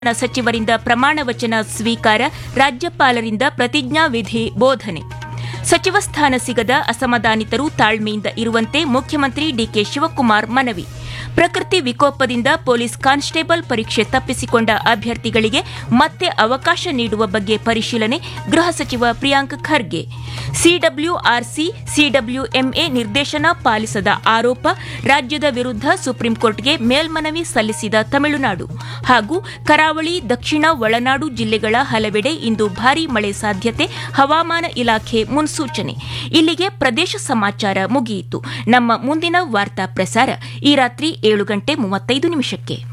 ಸಚಿವರಿಂದ ಪ್ರಮಾಣ ವಚನ ಸ್ವೀಕಾರ ರಾಜ್ಯಪಾಲರಿಂದ ಪ್ರತಿಜ್ಞಾವಿಧಿ ಬೋಧನೆ ಸಚಿವ ಸ್ಥಾನ ಸಿಗದ ಅಸಮಾಧಾನಿತರು ತಾಳ್ಮೆಯಿಂದ ಇರುವಂತೆ ಮುಖ್ಯಮಂತ್ರಿ ಡಿಕೆ ಶಿವಕುಮಾರ್ ಮನವಿ ಪ್ರಕೃತಿ ವಿಕೋಪದಿಂದ ಪೊಲೀಸ್ ಕಾನ್ಸ್ಟೇಬಲ್ ಪರೀಕ್ಷೆ ತಪ್ಪಿಸಿಕೊಂಡ ಅಭ್ಯರ್ಥಿಗಳಿಗೆ ಮತ್ತೆ ಅವಕಾಶ ನೀಡುವ ಬಗ್ಗೆ ಪರಿಶೀಲನೆ ಗೃಹ ಸಚಿವ ಪ್ರಿಯಾಂಕ್ ಖರ್ಗೆ ಸಿಡಬ್ಲ್ಯೂಆರ್ಸಿ ಸಿಡಬ್ಲ್ಯೂಎಂಎ ನಿರ್ದೇಶನ ಪಾಲಿಸದ ಆರೋಪ ರಾಜ್ಯದ ವಿರುದ್ಧ ಸುಪ್ರೀಂಕೋರ್ಟ್ಗೆ ಮೇಲ್ಮನವಿ ಸಲ್ಲಿಸಿದ ತಮಿಳುನಾಡು ಹಾಗೂ ಕರಾವಳಿ ದಕ್ಷಿಣ ಒಳನಾಡು ಜಿಲ್ಲೆಗಳ ಹಲವೆಡೆ ಇಂದು ಭಾರೀ ಮಳೆ ಸಾಧ್ಯತೆ ಹವಾಮಾನ ಇಲಾಖೆ ಮುನ್ಸೂಚನೆ ಇಲ್ಲಿಗೆ ಪ್ರದೇಶ ಸಮಾಚಾರ ಮುಗಿಯಿತು ನಮ್ಮ ಮುಂದಿನ ವಾರ್ತಾ ಪ್ರಸಾರ ಈ ರಾತ್ರಿ ಏಳು ಗಂಟೆ ಮೂವತ್ತೈದು ನಿಮಿಷಕ್ಕೆ